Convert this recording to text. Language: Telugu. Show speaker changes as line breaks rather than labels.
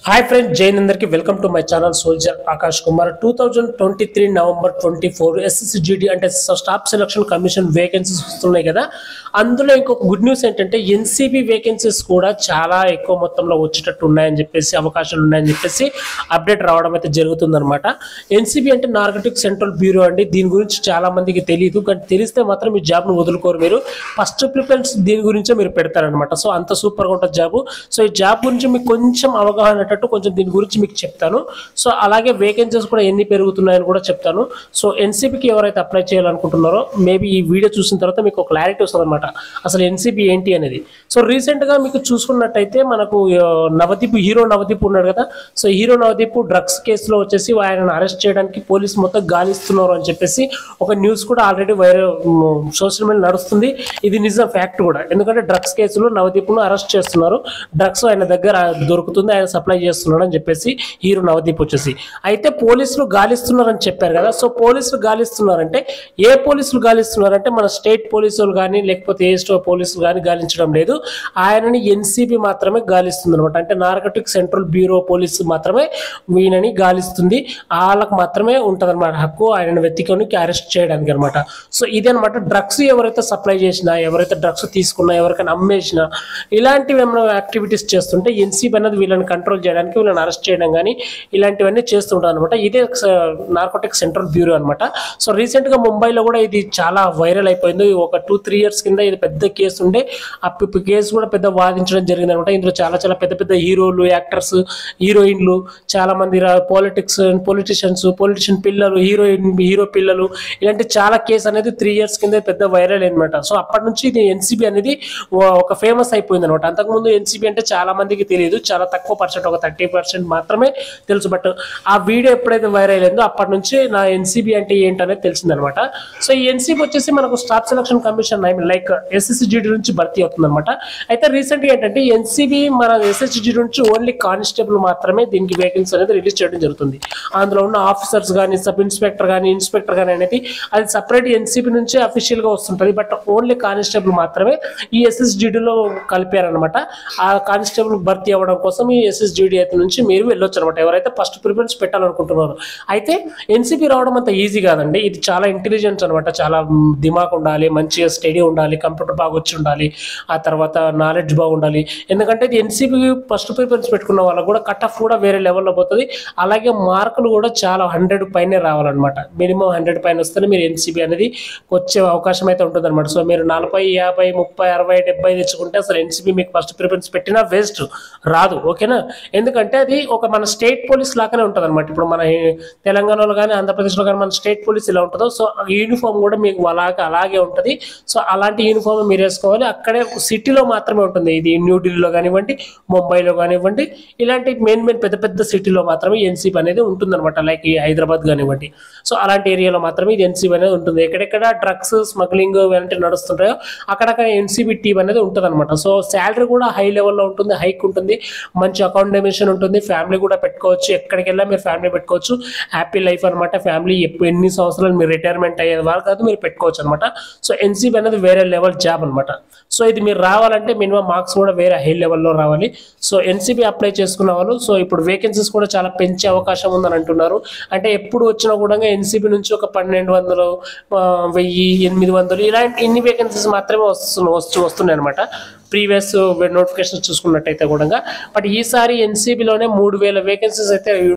హాయ్ ఫ్రెండ్స్ జైన్ అందరికి welcome to my channel soldier Akash Kumar two thousand twenty three November twenty four SSGD అంటే స్టాఫ్ సెలక్షన్ కమిషన్ వేకెన్సీస్ వస్తున్నాయి కదా అందులో ఇంకొక గుడ్ న్యూస్ ఏంటంటే ఎన్సీబీ వేకెన్సీస్ కూడా చాలా ఎక్కువ మొత్తంలో వచ్చేటట్టు ఉన్నాయని చెప్పేసి అవకాశాలు ఉన్నాయని చెప్పేసి అప్డేట్ రావడం అయితే జరుగుతుందన్నమాట ఎన్సీబీ అంటే నార్కటిక్ సెంట్రల్ బ్యూరో అండి దీని గురించి చాలా మందికి తెలియదు కానీ తెలిస్తే మాత్రం ఈ జాబ్ను వదులుకోరు మీరు ఫస్ట్ ప్రిఫరెన్స్ దీని గురించే మీరు పెడతారనమాట సో అంత సూపర్గా ఉంటుంది జాబ్ సో ఈ జాబ్ గురించి మీకు కొంచెం అవగాహన అనేటట్టు కొంచెం దీని గురించి మీకు చెప్తాను సో అలాగే వేకెన్సీస్ కూడా ఎన్ని పెరుగుతున్నాయని కూడా చెప్తాను సో ఎన్సీబీకి ఎవరైతే అప్లై చేయాలనుకుంటున్నారో మేబీ ఈ వీడియో చూసిన తర్వాత మీకు క్లారిటీ వస్తుంది అనమాట అసలు ఎన్సీబీ ఏంటి అనేది సో రీసెంట్గా మీకు చూసుకున్నట్టయితే మనకు ఆ, నవదీప్ హీరో నవదీప్ ఉన్నాడు కదా సో హీరో నవదీప్ డ్రగ్స్ కేసులో వచ్చేసి ఆయనను అరెస్ట్ చేయడానికి పోలీస్ మొత్తం గాలిస్తున్నారు అని చెప్పేసి ఒక న్యూస్ కూడా ఆల్రెడీ వైరల్ సోషల్ మీడియా నడుస్తుంది ఇది నిజం ఫ్యాక్ట్ కూడా ఎందుకంటే డ్రగ్స్ కేసులో నవదీప్ను అరెస్ట్ చేస్తున్నారు డ్రగ్స్ ఆయన దగ్గర దొరుకుతుంది ఆయన సప్లై చేస్తున్నాడు అని చెప్పేసి హీరో నవదీప్ వచ్చేసి అయితే పోలీసులు గాలిస్తున్నారని చెప్పారు కదా సో పోలీసులు గాలిస్తున్నారంటే ఏ పోలీసులు గాలిస్తున్నారంటే మన స్టేట్ పోలీసులు కానీ లేకపోతే ఏ స్టో పోలీసులు కానీ గాలించడం లేదు ఆయనని ఎన్సీబీ మాత్రమే గాలిస్తుంది అనమాట అంటే నార్కటిక్ సెంట్రల్ బ్యూరో పోలీసు మాత్రమే ఈయనని గాలిస్తుంది వాళ్ళకి మాత్రమే ఉంటుంది అనమాట హక్కు ఆయనను వెతికొని అరెస్ట్ చేయడానికి అనమాట సో ఇదనమాట డ్రగ్స్ ఎవరైతే సప్లై చేసినా ఎవరైతే డ్రగ్స్ తీసుకున్నా ఎవరికైనా అమ్మేసినా ఇలాంటివి ఏమైనా యాక్టివిటీస్ చేస్తుంటే ఎన్సీబీ అనేది వీళ్ళని కంట్రోల్ చేయడానికి వీళ్ళని అరెస్ట్ చేయడం కానీ ఇలాంటివన్నీ చేస్తుంటారు అనమాట ఇదే నార్కోటిక్ సెంట్రల్ బ్యూరో అనమాట సో రీసెంట్గా ముంబైలో కూడా ఇది చాలా వైరల్ అయిపోయింది ఒక టూ త్రీ ఇయర్స్ కింద ఇది పెద్ద కేసు ఉండే ఆ పి- కేసు కూడా పెద్ద వాదించడం జరిగింది అనమాట ఇందులో చాలా చాలా పెద్ద పెద్ద హీరోలు యాక్టర్స్ హీరోయిన్లు చాలా మంది పాలిటిక్స్ పొలిటీషియన్స్ పొలిటీషియన్ పిల్లలు హీరోయిన్ హీరో పిల్లలు ఇలాంటి చాలా కేసు అనేది త్రీ ఇయర్స్ కింద పెద్ద వైరల్ అనమాట సో అప్పటి నుంచి ఇది ఎన్సీబీ అనేది ఓ- ఒక ఫేమస్ అయిపోయింది అనమాట అంతకుముందు ఎన్సీబీ అంటే చాలా మందికి తెలియదు చాలా తక్కువ పర్సెంట్ ఒక థర్టీ పర్సెంట్ మాత్రమే తెలుసు బట్ ఆ వీడియో ఎప్పుడైతే వైరల్ అయిందో అప్పటి నుంచి నా ఎన్సీబీ అంటే ఏంటనేది తెలిసిందనమాట సో ఈ ఎన్సీబీ వచ్చేసి మనకు staff selection commission like SSGD నుంచి భర్తీ అవుతుంది అనమాట అయితే రీసెంట్గా ఏంటంటే ఎన్సీబీ మన ఎస్ఎస్జి నుంచి ఓన్లీ కానిస్టేబుల్ మాత్రమే దీనికి వేకెన్సీ అనేది రిలీజ్ చేయడం జరుగుతుంది అందులో ఉన్న ఆఫీసర్స్ కానీ సబ్ ఇన్స్పెక్టర్ కానీ ఇన్స్పెక్టర్ కానీ అనేది అది సపరేట్ ఎన్సీబీ నుంచి అఫీషియల్ గా వస్తుంటది బట్ ఓన్లీ కానిస్టేబుల్ మాత్రమే ఈ ఎస్ఎస్జిడిలో కలిపారనమాట ఆ కానిస్టేబుల్ భర్తీ అవ్వడం కోసం ఈ ఎస్ఎస్జిడి అయితే నుంచి మీరు వెళ్ళొచ్చు అనమాట ఎవరైతే ఫస్ట్ ప్రిఫరెన్స్ పెట్టాలనుకుంటున్నారో అయితే ఎన్సీపీ రావడం అంత ఈజీ కాదండి ఇది చాలా ఇంటెలిజెన్స్ అనమాట చాలా మ్, దిమాగ్ ఉండాలి మంచిగా స్టడీ ఉండాలి కంప్యూటర్ బాగా వచ్చి ఉండాలి ఆ తర్వాత నాలెడ్జ్ బాగుండాలి ఎందుకంటే ఇది ఎన్సీపీ ఫస్ట్ ప్రిఫరెన్స్ పెట్టుకున్న వాళ్ళకి కూడా కట్ ఆఫ్ కూడా వేరే లెవెల్లో పోతుంది అలాగే మార్కులు కూడా చాలా హండ్రెడ్ పైనే రావాలన్నమాట మినిమం హండ్రెడ్ పైన వస్తేనే మీరు ఎన్సీబీ అనేది వచ్చే అవకాశం అయితే ఉంటుంది అనమాట సో మీరు నలభై యాభై ముప్పై అరవై డెబ్బై తెచ్చుకుంటే అసలు ఎన్సీబీ మీకు ఫస్ట్ ప్రిఫరెన్స్ పెట్టినా వేస్ట్ రాదు ఓకేనా ఎందుకంటే అది ఒక మన స్టేట్ పోలీస్ లాగానే ఉంటుంది అనమాట ఇప్పుడు మన ఈ తెలంగాణలో కానీ ఆంధ్రప్రదేశ్లో కానీ మన స్టేట్ పోలీస్ ఇలా ఉంటుందో సో యూనిఫామ్ కూడా మీకు అలాగే అలాగే ఉంటుంది సో అలాంటి యూనిఫామ్ మీరు వేసుకోవాలి అక్కడే సిటీలో మాత్రమే ఉంటుంది ఇది న్యూఢిల్లీలో కానివ్వండి ముంబైలో కానివ్వండి ఇలాంటి మెయిన్ మెయిన్ పెద్ద పెద్ద సిటీలో మాత్రమే ఎన్సీపీ అనేది ఉంటుందన్నమాట లైక్ ఈ హైదరాబాద్ కానివ్వండి సో అలాంటి ఏరియాలో మాత్రమే ఇది ఎన్సీబీ అనేది ఉంటుంది ఎక్కడెక్కడ డ్రగ్స్ స్మగ్లింగ్ ఇలాంటివి నడుస్తుంటాయో అక్కడక్కడ ఎన్సీబీ టీమ్ అనేది ఉంటుంది అనమాట సో శాలరీ కూడా హై లెవెల్లో ఉంటుంది హైక్ ఉంటుంది మంచి అకామిడేషన్ ఉంటుంది ఫ్యామిలీ కూడా పెట్టుకోవచ్చు ఎక్కడికి వెళ్ళా మీరు ఫ్యామిలీ పెట్టుకోవచ్చు హ్యాపీ లైఫ్ అనమాట ఫ్యామిలీ ఎప్పుడు ఎన్ని సంవత్సరాలు మీరు రిటైర్మెంట్ అయ్యే వరకు అది మీరు పెట్టుకోవచ్చు అనమాట సో ఎన్సీబీ అనేది వేరే లెవెల్ జాబ్ అనమాట సో ఇది మీరు రావాలంటే మినిమం మార్క్స్ కూడా వేరే హై లెవెల్లో రావాలి సో ఎన్సీబీ అప్లై చేసుకున్న వాళ్ళు సో ఇప్పుడు వేకెన్సీస్ కూడా చాలా పెంచే అవకాశం ఉందని అంటున్నారు అంటే ఎప్పుడు వచ్చినా కూడా ఎన్సీబీ నుంచి ఒక పన్నెండు వందలు ఆ, వెయ్యి ఎనిమిది వందలు ఇలాంటి ఇన్ని వేకెన్సీస్ మాత్రమే వస్తున్నాయి వస్తు వస్తున్నాయి అనమాట ప్రీవియస్ నోటిఫికేషన్ చూసుకున్నట్టయితే కూడా బట్ ఈసారి ఎన్సీబీలోనే మూడు వేల వేకెన్సీస్ అయితే